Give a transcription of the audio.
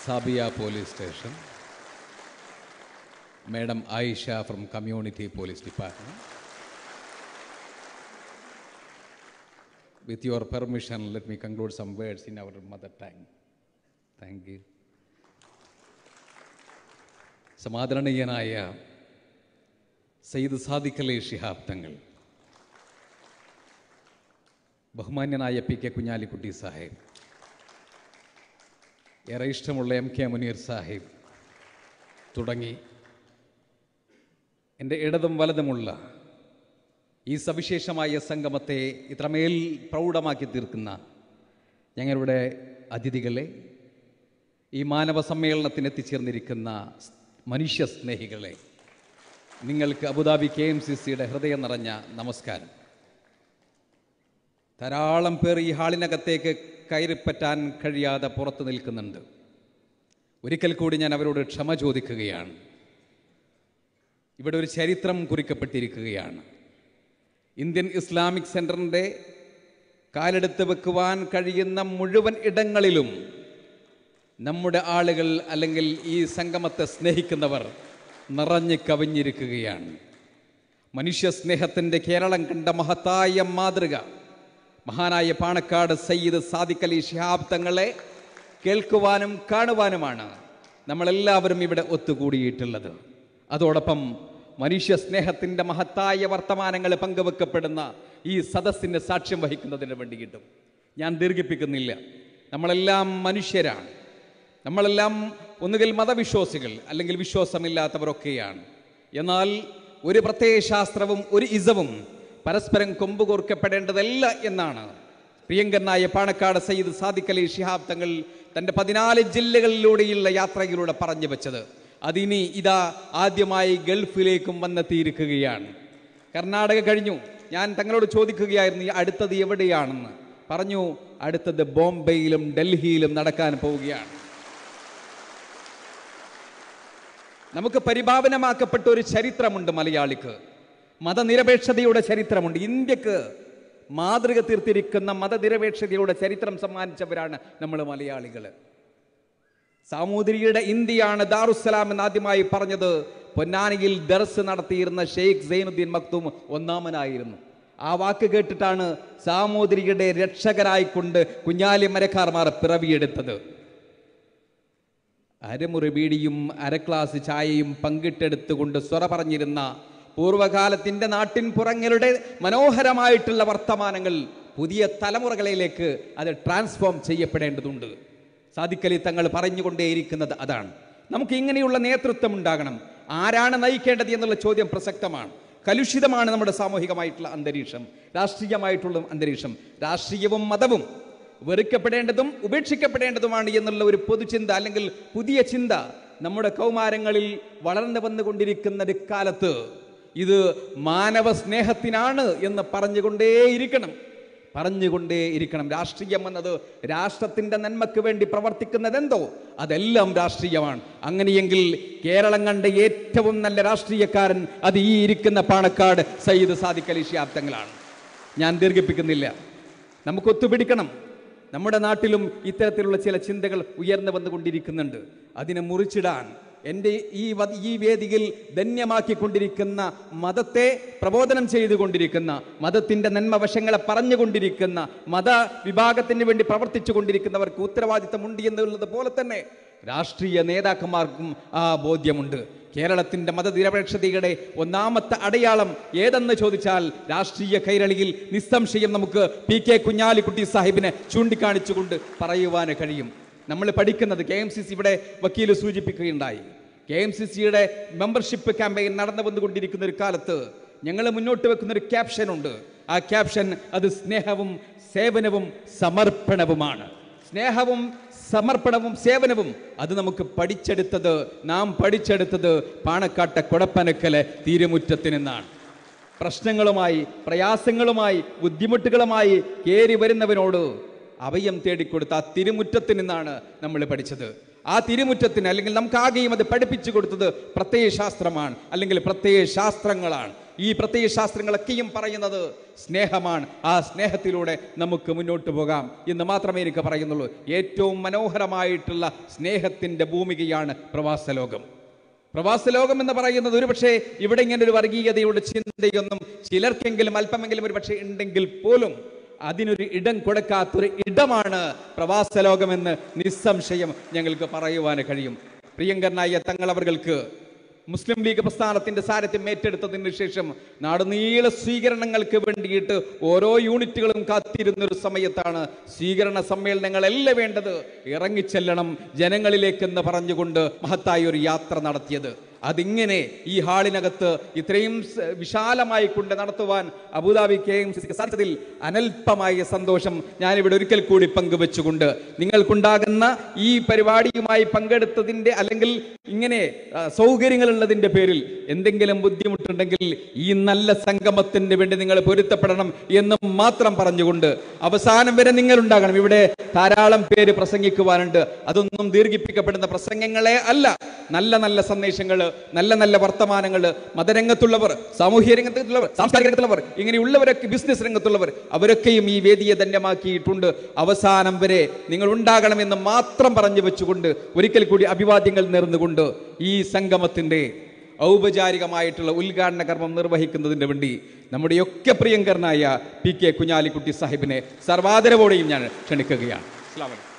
Sabia Police Station. Madam Aisha from Community Police Department. With your permission, let me conclude some words in our mother tongue. Thank you. സമാദരണീയനായ Sayyid Sadiq Ali Shihab തങ്ങൾ ബഹുമാന്യനായ P K Kunhalikutty Sahib ഏറെ ഇഷ്ടമുള്ള M K Muneer Sahib തുടങ്ങി എൻ്റെ ഇടതും വലതുമുള്ള ഈ സവിശേഷമായ സംഗമത്തെ ഇത്രമേൽ പ്രൗഢമാക്കി തീർക്കുന്ന ഞങ്ങളുടെ അതിഥികളെ ഈ മാനവ സമ്മേളനത്തിന് എത്തിച്ചേർന്നിരിക്കുന്ന മനുഷ്യ സ്നേഹികളെ നിങ്ങൾക്ക് അബുദാബി കെ എം സി സിയുടെ ഹൃദയം നിറഞ്ഞ നമസ്കാരം ധാരാളം പേർ ഈ ഹാളിനകത്തേക്ക് കയറിപ്പറ്റാൻ കഴിയാതെ പുറത്തു നിൽക്കുന്നുണ്ട് ഒരിക്കൽ കൂടി ഞാൻ അവരോട് ക്ഷമ ചോദിക്കുകയാണ് ഇവിടെ ഒരു ചരിത്രം കുറിക്കപ്പെട്ടിരിക്കുകയാണ് ഇന്ത്യൻ ഇസ്ലാമിക് സെൻറ്ററിൻ്റെ കാലെടുത്ത് വെക്കുവാൻ കഴിയുന്ന മുഴുവൻ ഇടങ്ങളിലും നമ്മുടെ ആളുകൾ അല്ലെങ്കിൽ ഈ സംഗമത്തെ സ്നേഹിക്കുന്നവർ നിറഞ്ഞു കവിഞ്ഞിരിക്കുകയാണ് മനുഷ്യ സ്നേഹത്തിൻ്റെ കേരളം കണ്ട മഹത്തായ മാതൃക മഹാനായ പാണക്കാട് സയ്യിദ് സാദിഖ് അലി ഷിഹാബ് തങ്ങളെ കേൾക്കുവാനും കാണുവാനുമാണ് നമ്മളെല്ലാവരും ഇവിടെ ഒത്തുകൂടിയിട്ടുള്ളത് അതോടൊപ്പം മനുഷ്യ സ്നേഹത്തിൻ്റെ മഹത്തായ വർത്തമാനങ്ങൾ പങ്കുവെക്കപ്പെടുന്ന ഈ സദസ്സിന് സാക്ഷ്യം വഹിക്കുന്നതിന് വേണ്ടിയിട്ടും ഞാൻ ദീർഘിപ്പിക്കുന്നില്ല നമ്മളെല്ലാം മനുഷ്യരാണ് നമ്മളെല്ലാം ഒന്നുകിൽ മതവിശ്വാസികൾ അല്ലെങ്കിൽ വിശ്വാസമില്ലാത്തവരൊക്കെയാണ് എന്നാൽ ഒരു പ്രത്യയശാസ്ത്രവും ഒരു ഇസവും പരസ്പരം കൊമ്പ് കോർക്കപ്പെടേണ്ടതല്ല എന്നാണ് പ്രിയങ്കരനായ പാണക്കാട് സയ്യിദ് സാദിഖ് അലി ഷിഹാബ് തങ്ങൾ തൻ്റെ പതിനാല് ജില്ലകളിലൂടെയുള്ള യാത്രയിലൂടെ പറഞ്ഞു വെച്ചത് അതിനി ഇതാ ആദ്യമായി ഗൾഫിലേക്കും വന്നെത്തിയിരിക്കുകയാണ് കർണാടക കഴിഞ്ഞു ഞാൻ തങ്ങളോട് ചോദിക്കുകയായിരുന്നു ഈ അടുത്തത് എവിടെയാണെന്ന് പറഞ്ഞു അടുത്തത് ബോംബെയിലും ഡൽഹിയിലും നടക്കാൻ പോവുകയാണ് നമുക്ക് പരിഭാവനമാക്കപ്പെട്ട ഒരു ചരിത്രമുണ്ട് മലയാളിക്ക് മതനിരപേക്ഷതയുടെ ചരിത്രമുണ്ട് ഇന്ത്യക്ക് മാതൃക തീർത്തിരിക്കുന്ന മതനിരപേക്ഷതയുടെ ചരിത്രം സമ്മാനിച്ചവരാണ് നമ്മൾ മലയാളികൾ സാമൂതിരിയുടെ ഇന്ത്യയാണ് ദാറുസലാം എന്ന് ആദ്യമായി പറഞ്ഞത് പൊന്നാനിയിൽ ദർസ് നടത്തിയിരുന്ന ഷെയ്ഖ് സൈനുദ്ദീൻ മക്തൂം ഒന്നാമനായിരുന്നു ആ വാക്ക് കേട്ടിട്ടാണ് സാമൂതിരിയുടെ രക്ഷകരായിക്കൊണ്ട് കുഞ്ഞാലി മരക്കാർമാർ പിറവിയെടുത്തത് അരമുറി ബീഡിയും അരക്ലാസ് ചായയും പങ്കിട്ടെടുത്തുകൊണ്ട് സ്വറ പറഞ്ഞിരുന്ന പൂർവ്വകാലത്തിൻ്റെ നാട്ടിൻ പുറങ്ങളുടെ മനോഹരമായിട്ടുള്ള വർത്തമാനങ്ങൾ പുതിയ തലമുറകളിലേക്ക് അത് ട്രാൻസ്ഫോം ചെയ്യപ്പെടേണ്ടതുണ്ട് സാദിക്കലി തങ്ങൾ പറഞ്ഞുകൊണ്ടേയിരിക്കുന്നത് അതാണ് നമുക്ക് ഇങ്ങനെയുള്ള നേതൃത്വം ഉണ്ടാകണം ആരാണ് നയിക്കേണ്ടത് എന്നുള്ള ചോദ്യം പ്രസക്തമാണ് കലുഷിതമാണ് നമ്മുടെ സാമൂഹികമായിട്ടുള്ള അന്തരീക്ഷം രാഷ്ട്രീയമായിട്ടുള്ള അന്തരീക്ഷം രാഷ്ട്രീയവും മതവും വെറുക്കപ്പെടേണ്ടതും ഉപേക്ഷിക്കപ്പെടേണ്ടതുമാണ് എന്നുള്ള ഒരു പൊതുചിന്ത അല്ലെങ്കിൽ പുതിയ ചിന്ത നമ്മുടെ കൗമാരങ്ങളിൽ വളർന്നു വന്നുകൊണ്ടിരിക്കുന്ന ഒരു കാലത്ത് ഇത് മാനവ സ്നേഹത്തിനാണ് എന്ന് പറഞ്ഞുകൊണ്ടേയിരിക്കണം പറഞ്ഞുകൊണ്ടേ ഇരിക്കണം രാഷ്ട്രീയം എന്നത് രാഷ്ട്രത്തിന്റെ നന്മയ്ക്ക് വേണ്ടി പ്രവർത്തിക്കുന്നതെന്തോ അതെല്ലാം രാഷ്ട്രീയമാണ് അങ്ങനെയെങ്കിൽ കേരളം കണ്ട ഏറ്റവും നല്ല രാഷ്ട്രീയക്കാരൻ അത് ഈ ഇരിക്കുന്ന പാണക്കാട് സയ്യിദ് സാദിഖ് അലി ഷിയാബ് തങ്ങളാണ് ഞാൻ ദീർഘിപ്പിക്കുന്നില്ല നമുക്ക് ഒത്തുപിടിക്കണം നമ്മുടെ നാട്ടിലും ഇത്തരത്തിലുള്ള ചില ചിന്തകൾ ഉയർന്നു വന്നുകൊണ്ടിരിക്കുന്നുണ്ട് അതിനെ മുറിച്ചിടാൻ എൻ്റെ ഈ വ- ഈ വേദിയിൽ ധന്യമാക്കിക്കൊണ്ടിരിക്കുന്ന മതത്തെ പ്രബോധനം ചെയ്തുകൊണ്ടിരിക്കുന്ന മതത്തിൻ്റെ നന്മവശങ്ങളെ പറഞ്ഞുകൊണ്ടിരിക്കുന്ന മത വിഭാഗത്തിന് വേണ്ടി പ്രവർത്തിച്ചു കൊണ്ടിരിക്കുന്നവർക്ക് ഉത്തരവാദിത്തമുണ്ട് എന്നുള്ളത് പോലെ തന്നെ രാഷ്ട്രീയ നേതാക്കന്മാർക്കും ആ ബോധ്യമുണ്ട് കേരളത്തിന്റെ മതനിരപേക്ഷതയുടെ ഒന്നാമത്തെ അടയാളം ഏതെന്ന് ചോദിച്ചാൽ രാഷ്ട്രീയ കൈരളിയിൽ നിസ്സംശയം നമുക്ക് പി കെ കുഞ്ഞാലിക്കുട്ടി സാഹിബിനെ ചൂണ്ടിക്കാണിച്ചുകൊണ്ട് പറയുവാൻ കഴിയും നമ്മൾ പഠിക്കുന്നത് കെ എം സി സി ഇവിടെ വക്കീൽ സൂചിപ്പിക്കുകയുണ്ടായി കെ എം സി സിയുടെ മെമ്പർഷിപ്പ് ക്യാമ്പയിൻ നടന്നു വന്നുകൊണ്ടിരിക്കുന്ന ഒരു കാലത്ത് ഞങ്ങൾ മുന്നോട്ട് വെക്കുന്ന ഒരു ക്യാപ്ഷൻ ഉണ്ട് ആ ക്യാപ്ഷൻ അത് സ്നേഹവും സേവനവും സമർപ്പണവുമാണ് സ്നേഹവും സമർപ്പണവും സേവനവും അത് നമുക്ക് പഠിച്ചെടുത്തത് നാം പഠിച്ചെടുത്തത് പാണക്കാട്ടെ കൊടപ്പനക്കലെ തീരുമുറ്റത്തിൽ നിന്നാണ് പ്രശ്നങ്ങളുമായി പ്രയാസങ്ങളുമായി ബുദ്ധിമുട്ടുകളുമായി കയറി വരുന്നവനോട് അഭയം തേടിക്കൊടുത്ത ആ തിരുമുറ്റത്തിൽ നിന്നാണ് നമ്മൾ പഠിച്ചത് ആ തിരുമുറ്റത്തിന് അല്ലെങ്കിൽ നമുക്ക് ആകെയും അത് പഠിപ്പിച്ചു കൊടുത്തത് പ്രത്യയ ശാസ്ത്രമാണ് അല്ലെങ്കിൽ പ്രത്യയ ശാസ്ത്രങ്ങളാണ് ഈ പ്രത്യയശാസ്ത്രങ്ങളൊക്കെയും പറയുന്നത് സ്നേഹമാണ് ആ സ്നേഹത്തിലൂടെ നമുക്ക് മുന്നോട്ട് പോകാം എന്ന് മാത്രമേ എനിക്ക് പറയുന്നുള്ളൂ ഏറ്റവും മനോഹരമായിട്ടുള്ള സ്നേഹത്തിൻ്റെ ഭൂമികയാണ് പ്രവാസലോകം പ്രവാസലോകം എന്ന് പറയുന്നത് ഒരുപക്ഷെ ഇവിടെ ഇങ്ങനെ ഒരു വർഗീയതയുടെ ചിന്തയൊന്നും ചിലർക്കെങ്കിലും അല്പമെങ്കിലും ഒരു പക്ഷേ ഉണ്ടെങ്കിൽ പോലും അതിനൊരു ഇടം കൊടുക്കാത്തൊരു ഇടമാണ് പ്രവാസലോകമെന്ന് നിസ്സംശയം ഞങ്ങൾക്ക് പറയുവാൻ കഴിയും പ്രിയങ്കരനായ തങ്ങളവർക്ക് മുസ്ലിം ലീഗ് പ്രസ്ഥാനത്തിന്റെ സാരഥ്യം ഏറ്റെടുത്തതിന് ശേഷം നാടുനീള സ്വീകരണങ്ങൾക്ക് വേണ്ടിയിട്ട് ഓരോ യൂണിറ്റുകളും കാത്തിരുന്ന ഒരു സമയത്താണ് സ്വീകരണ സമ്മേളനങ്ങളല്ല വേണ്ടത് ഇറങ്ങിച്ചെല്ലണം ജനങ്ങളിലേക്കെന്ന് പറഞ്ഞുകൊണ്ട് മഹത്തായ ഒരു യാത്ര നടത്തിയത് അതിങ്ങനെ ഈ ഹാളിനകത്ത് ഇത്രയും സ് വിശാലമായി കൊണ്ട് നടത്തുവാൻ അബുദാബി കെ എം സിക്ക് സാധിച്ചതിൽ അനൽപമായ സന്തോഷം ഞാനിവിടെ ഒരിക്കൽ കൂടി പങ്കുവെച്ചുകൊണ്ട് നിങ്ങൾക്കുണ്ടാകുന്ന ഈ പരിപാടിയുമായി പങ്കെടുത്തതിൻ്റെ അല്ലെങ്കിൽ ഇങ്ങനെ ആ, സൗകര്യങ്ങളുള്ളതിൻ്റെ പേരിൽ എന്തെങ്കിലും ബുദ്ധിമുട്ടുണ്ടെങ്കിൽ ഈ നല്ല സംഗമത്തിന് വേണ്ടി നിങ്ങൾ പൊരുത്തപ്പെടണം എന്ന് മാത്രം പറഞ്ഞുകൊണ്ട് അവസാനം വരെ നിങ്ങൾ ഉണ്ടാകണം ഇവിടെ ധാരാളം പേര് പ്രസംഗിക്കുവാനുണ്ട് അതൊന്നും ദീർഘിപ്പിക്കപ്പെടുന്ന പ്രസംഗങ്ങളെ അല്ല നല്ല നല്ല സന്ദേശങ്ങൾ നല്ല നല്ല വർത്തമാനങ്ങൾ മതരംഗത്തുള്ളവർ സാമൂഹ്യ രംഗത്തുള്ളവർ സാംസ്കാരിക രംഗത്തുള്ളവർ ഇങ്ങനെയുള്ളവരൊക്കെ ബിസിനസ് രംഗത്തുള്ളവർ അവരൊക്കെയും ഈ വേദിയെ ധന്യമാക്കിയിട്ടുണ്ട് അവസാനം വരെ നിങ്ങൾ ഉണ്ടാകണമെന്ന് മാത്രം പറഞ്ഞു വെച്ചുകൊണ്ട് ഒരിക്കൽ കൂടി അഭിവാദ്യങ്ങൾ നേർന്നുകൊണ്ട് ഈ സംഗമത്തിന്റെ ഔപചാരികമായിട്ടുള്ള ഉദ്ഘാടന കർമ്മം നിർവഹിക്കുന്നതിന് വേണ്ടി നമ്മുടെയൊക്കെ പ്രിയങ്കരനായ പി കെ കുഞ്ഞാലിക്കുട്ടി സാഹിബിനെ സർവാദരവോടെയും ഞാൻ ക്ഷണിക്കുകയാണ് അസ്സലാമു അലൈക്കും